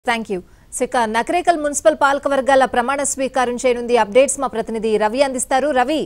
thank you so ఇక Nakrekal municipal పాలక వర్గాల ప్రమాణ స్వీకారం చేయనుంది అప్డేట్స్ మా ప్రతినిధి రవి అందిస్తారు రవి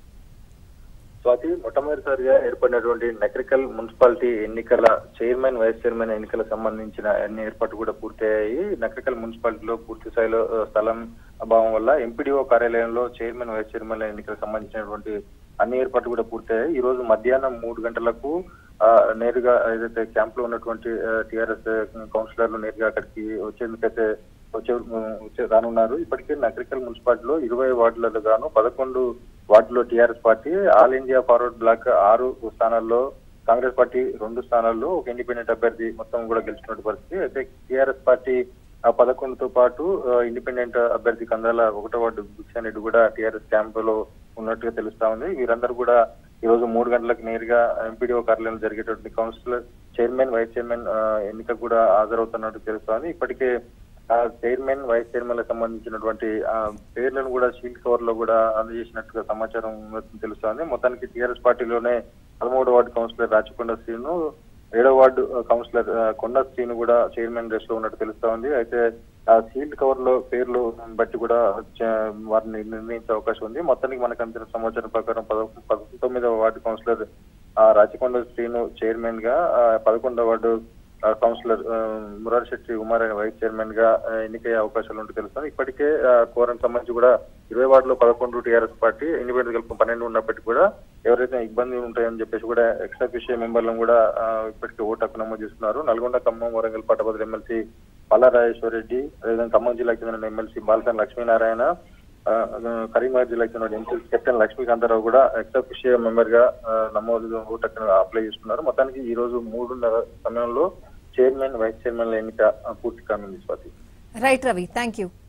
స్వాతి మొట్టమొదటిసారిగా ఏర్పడినటువంటి నకరికల్ మున్సిపాలిటీ ఎన్నికల చైర్మన్ వైస్ చైర్మన్ ఎన్నికలకు సంబంధించిన అన్ని ఏర్పాట్లు కూడా పూర్తయ్యాయి నకరికల్ మున్సిపాలిటీలో పూర్తి స్థాయిలో ఆ, స్థలం అభావం వల్ల ఎంపీడీఓ కార్యాలయంలో చైర్మన్ వైస్ చైర్మన్ ఎన్నికలకు సంబంధించినటువంటి అన్ని ఏర్పాట్లు కూడా పూర్తయ్యాయి ఈ రోజు మధ్యాహ్నం మూడు గంటలకు ఆ, నేరుగా ఏదైతే క్యాంప్ లో ఉన్నటువంటి టిఆర్ఎస్ కౌన్సిలర్లు నేరుగా అక్కడికి వచ్చేందుకైతే వచ్చే వచ్చే రానున్నారు ఇప్పటికే నగరికల్ మున్సిపాలిటీలో ఇరవై వార్డులలో గాను పదకొండు వార్డులో TRS party All India Forward Bloc ఆరు స్థానాల్లో కాంగ్రెస్ పార్టీ రెండు స్థానాల్లో ఒక ఇండిపెండెంట్ అభ్యర్థి మొత్తం కూడా గెలుచుకున్న పరిస్థితి అయితే టీఆర్ఎస్ పార్టీ ఆ పదకొండుతో పాటు ఆ, ఇండిపెండెంట్ అభ్యర్థి కందాల ఒకటో వార్డు భిక్షాన్ రెడ్డి కూడా టీఆర్ఎస్ క్యాంప్ లో ఉన్నట్టుగా తెలుస్తా ఉంది వీరందరూ కూడా ఈ రోజు మూడు గంటలకు నేరుగా ఎంపీడీఓ కార్యాలయంలో జరిగేటువంటి కౌన్సిలర్ చైర్మన్ వైస్ చైర్మన్ ఆ, ఎన్నిక కూడా హాజరవుతున్నట్టు తెలుస్తోంది ఇప్పటికే ఆ చైర్మన్ వైస్ చైర్మన్ లకు సంబంధించినటువంటి ఆ పేర్లను కూడా షీల్డ్ కవర్ లో కూడా అందజేసినట్టుగా సమాచారం ఉన్నట్టు తెలుస్తోంది మొత్తానికి టీఆర్ఎస్ పార్టీలోనే పదమూడో వార్డు కౌన్సిలర్ రాచకొండ శ్రీను ఏడో వార్డు ఆ, కౌన్సిలర్ ఆ, కొండ శ్రీను కూడా చైర్మన్ రేస్ లో ఉన్నట్టు తెలుస్తా ఉంది అయితే ఆ సీల్డ్ కవర్ లో పేర్లు బట్టి కూడా చ- వారిని నిర్ణయించే అవకాశం ఉంది మొత్తానికి మనకు అందిన సమాచారం ప్రకారం పద పంతొమ్మిదవ వార్డు కౌన్సిలర్ ఆ, రాచకొండ శ్రీను చైర్మన్ గా ఆ, పదకొండవ వార్డు ఆ, కౌన్సిలర్ ఆ, మురారి శెట్టి ఉమార్ వైస్ చైర్మన్ గా ఆ, ఎన్నికయ్యే అవకాశాలు ఉంటూ తెలుస్తుంది ఇప్పటికే ఆ, కోరం సంబంధించి కూడా ఇరవై వార్డులో పదకొండు టీఆర్ఎస్ పార్టీ ఇండిపెండెంట్ కలుపు పన్నెండు ఉన్నప్పటికీ కూడా ఎవరైతే ఇబ్బంది ఉంటాయని చెప్పేసి కూడా ఎక్స్ట్రా విషయ మెంబర్లను కూడా ఆ, ఇప్పటికే ఓటు హక్కు నమోదు చేస్తున్నారు నల్గొండ ఖమ్మం వరంగల్ పట్టభద్ర ఎమ్మెల్సీ పల్లారాజేశ్వర రెడ్డి అదేవిధంగా ఖమ్మం జిల్లాకి చెందిన ఎమ్మెల్సీ బాలకన్ లక్ష్మీనారాయణ ఆ, కరీంనగర్ జిల్లాకి చెందిన ఎంపీ కెప్టెన్ లక్ష్మీకాంతారావు కూడా ఎక్స్ట్రా విషయ మెంబర్ గా ఆ, నమోదు ఓటు హక్కును అప్లై చేసుకున్నారు మొత్తానికి ఈ రోజు మూడున్నర సమయంలో చైర్మన్ వైస్ చైర్మన్ ఎన్నిక ఆ, పూర్తి కానుంది Swathi right Ravi thank you